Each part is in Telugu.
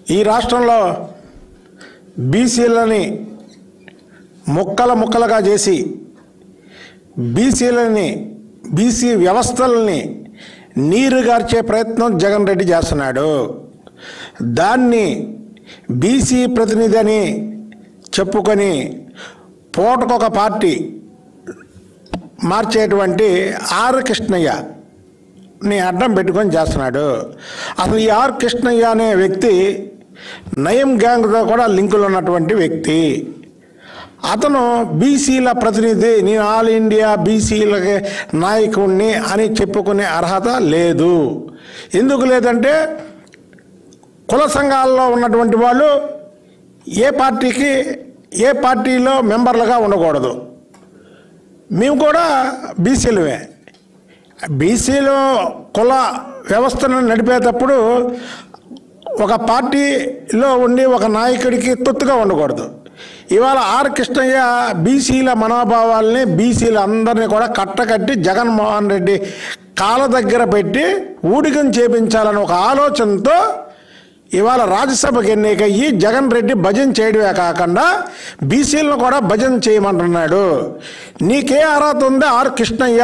ఈ రాష్ట్రంలో బీసీలని ముక్కల ముక్కలుగా చేసి బీసీలని బీసీ వ్యవస్థలని నీరుగార్చే ప్రయత్నం జగన్ రెడ్డి చేస్తున్నాడు దాన్ని బీసీ ప్రతినిధి అని చెప్పుకొని పూటకొక పార్టీ మార్చేటువంటి ఆర్ కృష్ణయ్య ని అడ్డం పెట్టుకొని చేస్తున్నాడు అసలు ఈ ఆర్ కృష్ణయ్య అనే వ్యక్తి నయం గ్యాంగ్తో కూడా లింకులు ఉన్నటువంటి వ్యక్తి అతను బీసీల ప్రతినిధి నేను ఆల్ ఇండియా బీసీల నాయకుడిని అని చెప్పుకునే అర్హత లేదు ఎందుకు లేదంటే కుల సంఘాల్లో ఉన్నటువంటి వాళ్ళు ఏ పార్టీకి ఏ పార్టీలో మెంబర్లుగా ఉండకూడదు మేము కూడా బీసీలమే బీసీలో కుల వ్యవస్థను నడిపేటప్పుడు ఒక పార్టీలో ఉండి ఒక నాయకుడికి తొత్తుగా ఉండకూడదు ఇవాళ ఆర్ కృష్ణయ్య బీసీల మనోభావాల్ని బీసీల అందరినీ కూడా కట్టకట్టి జగన్మోహన్ రెడ్డి కాళ్ళ దగ్గర పెట్టి ఊడికం చేపించాలని ఒక ఆలోచనతో ఇవాళ రాజ్యసభకి ఎన్నికయ్యి జగన్ రెడ్డి భజన చేయడమే కాకుండా బీసీలను కూడా భజన చేయమంటున్నాడు నీకే అర్హత ఉంది ఆర్ కృష్ణయ్య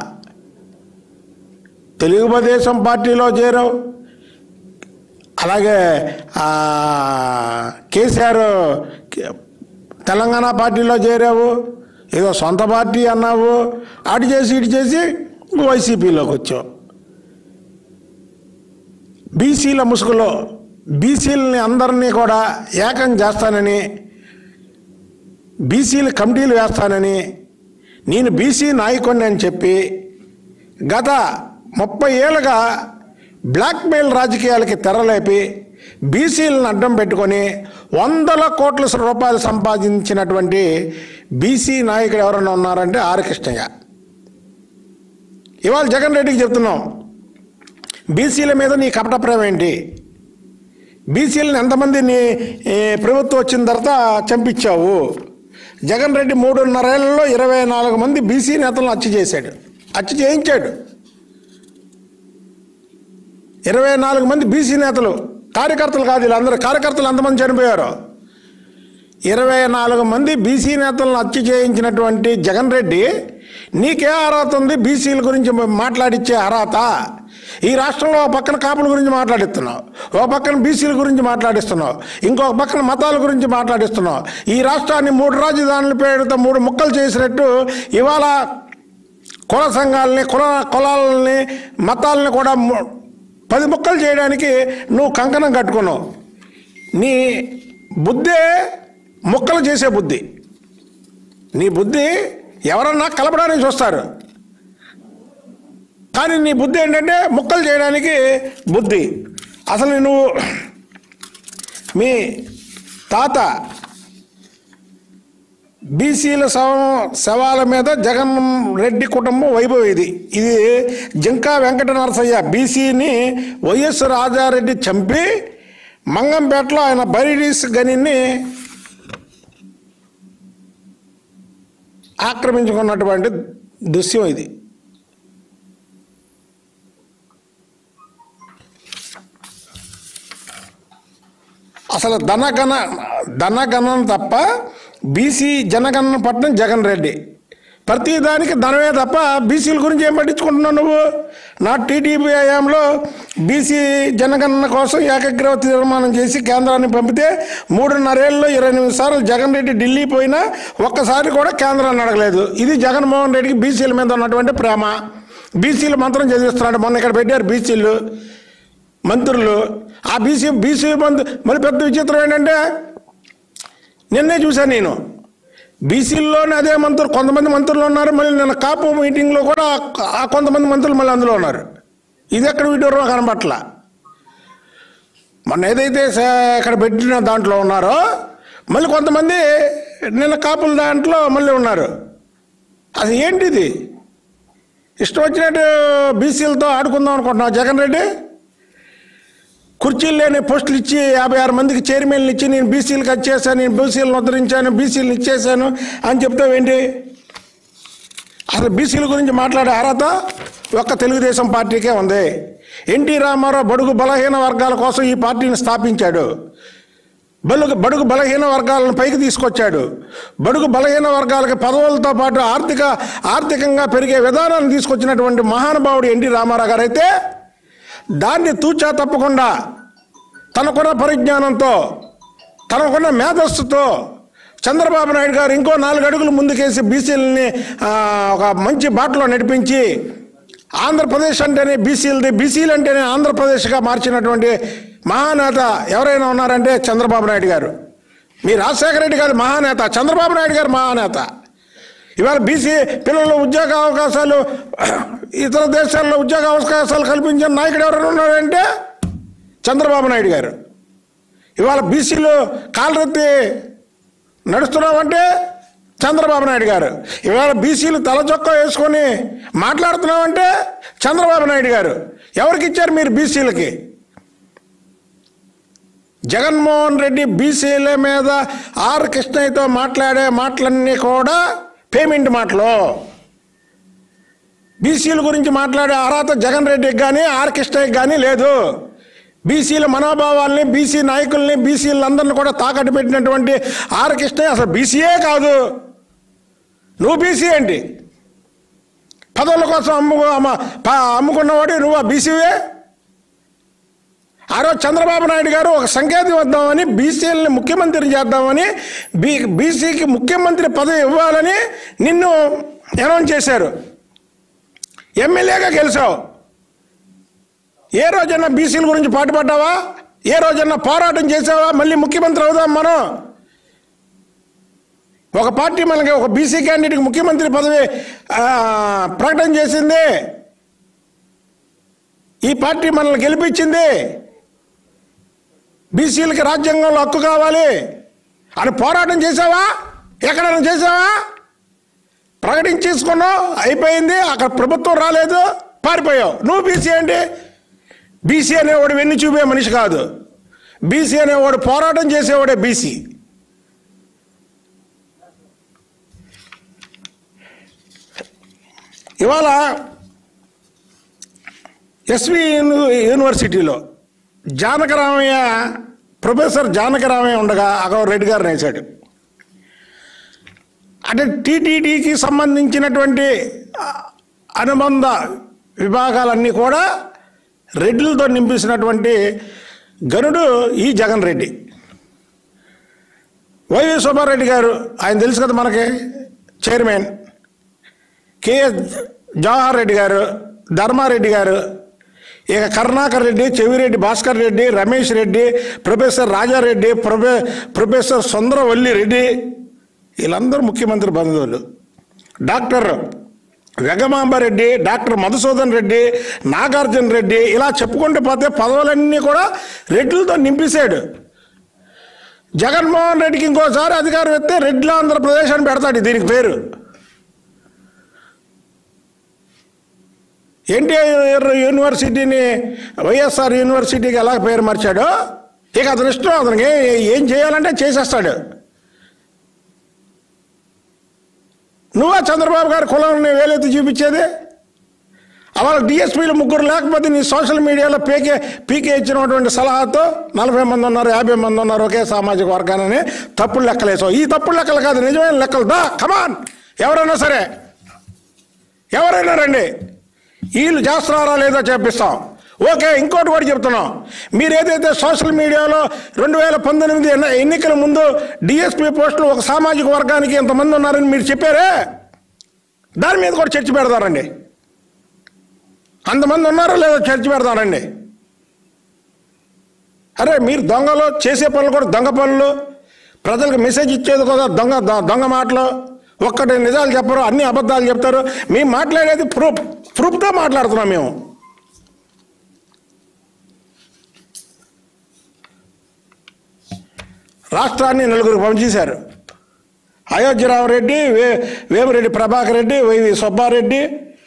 తెలుగుదేశం పార్టీలో చేరావు అలాగే ఆ, కేసీఆర్ తెలంగాణ పార్టీలో చేరావు ఏదో సొంత పార్టీ అన్నావు అటు చేసి ఇటు చేసి వైసీపీలోకి వచ్చావు బీసీల ముసుగులో బీసీలని అందరినీ కూడా ఏకం చేస్తానని బీసీల కమిటీలు వేస్తానని నేను బీసీ నాయకుడిని అని చెప్పి గత ముప్పై ఏళ్ళుగా బ్లాక్మెయిల్ రాజకీయాలకి తెరలేపి బీసీలను అడ్డం పెట్టుకొని వందల కోట్ల రూపాయలు సంపాదించినటువంటి బీసీ నాయకుడు ఎవరైనా ఉన్నారంటే ఆర్ కృష్ణయ్య ఇవాళ జగన్ రెడ్డికి చెప్తున్నాం బీసీల మీద నీ కపట ప్రేమ ఏంటి బీసీలను ఎంతమంది నీ ఏ, ప్రభుత్వం వచ్చిన తర్వాత చంపించావు జగన్ రెడ్డి మూడున్నరేళ్లలో ఇరవై నాలుగు మంది బీసీ నేతలను హత్య చేశాడు హత్య చేయించాడు ఇరవై నాలుగు మంది బీసీ నేతలు కార్యకర్తలు కాదు వీళ్ళందరూ కార్యకర్తలు ఎంతమంది చనిపోయారు ఇరవై నాలుగు మంది బీసీ నేతలను హత్య చేయించినటువంటి జగన్ రెడ్డి నీకే అర్హత ఉంది బీసీల గురించి మాట్లాడిచ్చే అర్హత ఈ రాష్ట్రంలో ఒక పక్కన కాపుల గురించి మాట్లాడిస్తున్నావు ఒక పక్కన బీసీల గురించి మాట్లాడిస్తున్నావు ఇంకొక పక్కన మతాల గురించి మాట్లాడిస్తున్నావు ఈ రాష్ట్రాన్ని మూడు రాజధానుల పేరుతో మూడు ముక్కలు చేసినట్టు ఇవాళ కుల సంఘాలని కుల కులాలని మతాలని కూడా ము- పది ముక్కలు చేయడానికి నువ్వు కంకణం కట్టుకున్నావు నీ బుద్ధే ముక్కలు చేసే బుద్ధి నీ బుద్ధి ఎవరన్నా కలపడానికి చూస్తారు కానీ నీ బుద్ధి ఏంటంటే ముక్కలు చేయడానికి బుద్ధి అసలు నువ్వు మీ తాత బీసీల శవం శవాల మీద జగన్ రెడ్డి కుటుంబం వైభవం ఇది ఇది జింకా వెంకట నరసయ్య బీసీని వైఎస్ రాజారెడ్డి చంపి మంగంపేటలో ఆయన బైరీస్ గనిని ఆక్రమించుకున్నటువంటి దృశ్యం ఇది అసలు ధనగణ ధనగణన తప్ప బీసీ జనగణన పట్టణం జగన్ రెడ్డి ప్రతి దానికి ధనమే తప్ప బీసీల గురించి ఏం పట్టించుకుంటున్నావు నువ్వు నా టీడీపీ హయాంలో బీసీ జనగణన కోసం ఏకగ్రహ తీర్మానం చేసి కేంద్రాన్ని పంపితే మూడున్నరేళ్ళలో ఇరవై ఎనిమిది సార్లు జగన్ రెడ్డి ఢిల్లీ పోయినా ఒక్కసారి కూడా కేంద్రాన్ని అడగలేదు ఇది జగన్మోహన్ రెడ్డికి బీసీల మీద ఉన్నటువంటి ప్రేమ బీసీలు మంత్రం చదివిస్తున్నాడు మొన్న ఇక్కడ పెట్టారు బీసీలు మంత్రులు ఆ బీసీ బీసీ మంత్రి మరి పెద్ద విచిత్రం ఏంటంటే నిన్నే చూశాను నేను బీసీల్లోనే అదే మంత్రులు కొంతమంది మంత్రులు ఉన్నారు మళ్ళీ నిన్న కాపు మీటింగ్లో కూడా ఆ- ఆ కొంతమంది మంత్రులు మళ్ళీ అందులో ఉన్నారు ఇది ఎక్కడ వీడియోలో కనబట్ల మొన్న ఏదైతే స- ఇక్కడ పెట్టిన దాంట్లో ఉన్నారో మళ్ళీ కొంతమంది నిన్న కాపుల దాంట్లో మళ్ళీ ఉన్నారు అది ఏంటిది ఇష్టం వచ్చినట్టు బీసీలతో ఆడుకుందాం అనుకుంటున్నావు జగన్ రెడ్డి కుర్చీలు లేని పోస్టులు ఇచ్చి యాభై ఆరు మందికి చైర్మన్లు ఇచ్చి నేను బీసీలకు వచ్చేసాను నేను బీసీలను ఉద్ధరించాను బీసీలను ఇచ్చేసాను అని చెప్తావేంటి అసలు బీసీల గురించి మాట్లాడే అర్హత ఒక్క తెలుగుదేశం పార్టీకే ఉంది ఎన్టీ రామారావు బడుగు బలహీన వర్గాల కోసం ఈ పార్టీని స్థాపించాడు బలుగు బడుగు బలహీన వర్గాలను పైకి తీసుకొచ్చాడు బడుగు బలహీన వర్గాలకి పదవులతో పాటు ఆర్థిక ఆర్థికంగా పెరిగే విధానాన్ని తీసుకొచ్చినటువంటి మహానుభావుడు ఎన్టీ రామారావు గారు అయితే దాన్ని తూచా తప్పకుండా తనకున్న పరిజ్ఞానంతో తనకున్న మేధస్సుతో చంద్రబాబు నాయుడు గారు ఇంకో నాలుగు అడుగులు ముందుకేసి బీసీలని ఒక మంచి బాటలో నడిపించి ఆంధ్రప్రదేశ్ అంటేనే బీసీలది బీసీలు అంటేనే ఆంధ్రప్రదేశ్గా మార్చినటువంటి మహానేత ఎవరైనా ఉన్నారంటే చంద్రబాబు నాయుడు గారు మీ రాజశేఖర రెడ్డి గారు మహానేత చంద్రబాబు నాయుడు గారు మహానేత ఇవాళ బీసీ పిల్లలు ఉద్యోగ అవకాశాలు ఇతర దేశాల్లో ఉద్యోగ అవకాశాలు కల్పించిన నాయకుడు ఎవరైనా ఉన్నారంటే చంద్రబాబు నాయుడు గారు ఇవాళ బీసీలు కాలరెత్తి నడుస్తున్నామంటే చంద్రబాబు నాయుడు గారు ఇవాళ బీసీలు తలచొక్క వేసుకొని మాట్లాడుతున్నామంటే చంద్రబాబు నాయుడు గారు ఎవరికి ఇచ్చారు మీరు బీసీలకి జగన్మోహన్ రెడ్డి బీసీల మీద ఆర్ కృష్ణయ్యతో మాట్లాడే మాటలన్నీ కూడా పేమెంట్ మాటలు బీసీల గురించి మాట్లాడే అర్హత జగన్ రెడ్డికి కానీ ఆర్ కృష్ణయ్యకి కానీ లేదు బీసీల మనోభావాల్ని బీసీ నాయకుల్ని బీసీలందరిని కూడా తాకట్టు పెట్టినటువంటి ఆర్ కృష్ణయ్య అసలు బీసీయే కాదు నువ్వు బీసీ ఏంటి పదవుల కోసం అమ్ము అమ్మ- ప- అమ్ముకున్నవాడు నువ్వు ఆ బీసీవే ఆ రోజు చంద్రబాబు నాయుడు గారు ఒక సంకేతం ఇద్దామని బీసీలని ముఖ్యమంత్రి చేద్దామని బీ బీసీకి ముఖ్యమంత్రి పదవి ఇవ్వాలని నిన్ను అనౌన్స్ చేశారు ఎమ్మెల్యేగా గెలిచావు ఏ రోజన్నా బీసీల గురించి పాటుపడ్డావా ఏ రోజన్నా పోరాటం చేసావా మళ్ళీ ముఖ్యమంత్రి అవుదాం మనం ఒక పార్టీ మనకి ఒక బీసీ క్యాండిడేట్కి ముఖ్యమంత్రి పదవి ఆ, ప్రకటన చేసింది ఈ పార్టీ మనల్ని గెలిపించింది బీసీలకి రాజ్యాంగంలో హక్కు కావాలి అని పోరాటం చేసావా ఎక్కడైనా చేసావా ప్రకటించేసుకున్నావు అయిపోయింది అక్కడ ప్రభుత్వం రాలేదు పారిపోయావు నువ్వు బీసీ ఏంటి బీసీ అనేవాడు వెన్ను చూపే మనిషి కాదు బీసీ అనేవాడు పోరాటం చేసేవాడే బీసీ ఇవాళ ఎస్వి యూని- యూనివర్సిటీలో జానకరామయ్య ప్రొఫెసర్ జానకరామయ్య ఉండగా అక్కడ రెడ్డి గారిని వేశాడు అంటే టీటీడీకి సంబంధించినటువంటి ఆ, అనుబంధ విభాగాలన్నీ కూడా రెడ్లతో నింపేసినటువంటి గనుడు ఈ జగన్ రెడ్డి వైవి సుబ్బారెడ్డి గారు ఆయన తెలుసు కదా మనకి చైర్మన్ కేఎస్ జవహర్ రెడ్డి గారు ధర్మారెడ్డి గారు ఇక కరుణాకర్ రెడ్డి చెవిరెడ్డి భాస్కర్ రెడ్డి రమేష్ రెడ్డి ప్రొఫెసర్ రాజారెడ్డి ప్రొఫె ప్రొఫెసర్ సుందరవల్లి రెడ్డి వీళ్ళందరూ ముఖ్యమంత్రి బంధువులు డాక్టర్ వెగమాంబారెడ్డి డాక్టర్ మధుసూదన్ రెడ్డి నాగార్జున రెడ్డి ఇలా చెప్పుకుంటూ పోతే పదవులన్నీ కూడా రెడ్లతో నింపేశాడు జగన్మోహన్ రెడ్డికి ఇంకోసారి అధికారం ఎత్తే రెడ్ల ఆంధ్రప్రదేశ్ అని పెడతాడు దీనికి పేరు ఎన్టీఆర్ యూనివర్సిటీని వైఎస్ఆర్ యూనివర్సిటీకి ఎలా పేరు మార్చాడో ఇక అతని ఇష్టం అతనికి ఏ- ఏం చేయాలంటే చేసేస్తాడు నువ్వా చంద్రబాబు గారి కులాన్ని వేలెత్తి చూపించేది అలా డిఎస్పీలు ముగ్గురు లేకపోతే నీ సోషల్ మీడియాలో పీకే పీకే ఇచ్చినటువంటి సలహాతో నలభై మంది ఉన్నారు యాభై మంది ఉన్నారు ఒకే సామాజిక వర్గానని తప్పుడు లెక్కలేసావు ఈ తప్పుడు లెక్కలు కాదు నిజమైన లెక్కలు దా కమాన్ ఎవరైనా సరే ఎవరైనా రండి వీళ్ళు చేస్తున్నారా లేదో చెప్పిస్తాం ఓకే ఇంకోటి కూడా చెప్తున్నాం మీరు ఏదైతే సోషల్ మీడియాలో రెండు వేల పంతొమ్మిది ఎన్ని- ఎన్నికల ముందు డిఎస్పీ పోస్టులు ఒక సామాజిక వర్గానికి ఇంతమంది ఉన్నారని మీరు చెప్పారే దాని మీద కూడా చర్చ పెడతారండి అంతమంది ఉన్నారో లేదో చర్చ పెడతారండి అరే మీరు దొంగలు చేసే పనులు కూడా దొంగ పనులు ప్రజలకు మెసేజ్ ఇచ్చేది కూడా దొంగ దొ- దొంగ మాటలు ఒక్కటి నిజాలు చెప్పరు అన్ని అబద్ధాలు చెప్తారు మేము మాట్లాడేది ప్రూఫ్ ప్రూఫ్తో మాట్లాడుతున్నాం మేము రాష్ట్రాన్ని నలుగురు పంచేశారు అయోధ్యరామరెడ్డి వే వేమిరెడ్డి ప్రభాకర్ రెడ్డి వైవి సుబ్బారెడ్డి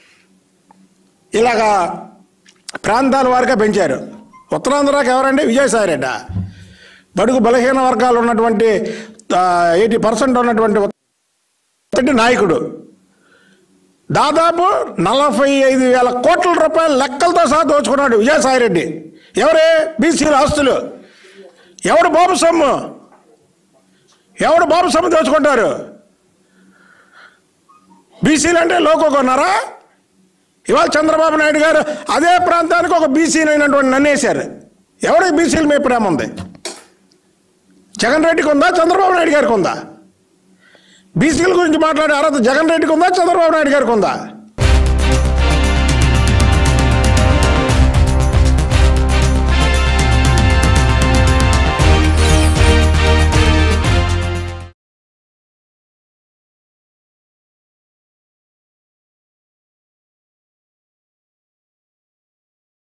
ఇలాగా ప్రాంతాల వారిగా పెంచారు ఉత్తరాంధ్రకి ఎవరండి విజయసాయి రెడ్డి బడుగు బలహీన వర్గాలు ఉన్నటువంటి ఎయిటీ పర్సెంట్ ఉన్నటువంటి ఉత్తరాంధ్ర నాయకుడు దాదాపు నలభై ఐదు వేల కోట్ల రూపాయల లెక్కలతో సహా దోచుకున్నాడు విజయసాయిరెడ్డి ఎవరే బీసీల ఆస్తులు ఎవడు బాబు సొమ్ము ఎవడు బాబు సొమ్ము దోచుకుంటారు బీసీలు అంటే లోకో కొన్నారా ఇవాళ చంద్రబాబు నాయుడు గారు అదే ప్రాంతానికి ఒక బీసీని అయినటువంటి నన్నేశారు ఎవరికి బీసీల మీద ప్రేమ ఉంది జగన్ రెడ్డికి ఉందా చంద్రబాబు నాయుడు గారికి ఉందా బీసీల గురించి మాట్లాడే అర్హత జగన్ రెడ్డికి ఉందా చంద్రబాబు నాయుడు గారికి ఉందా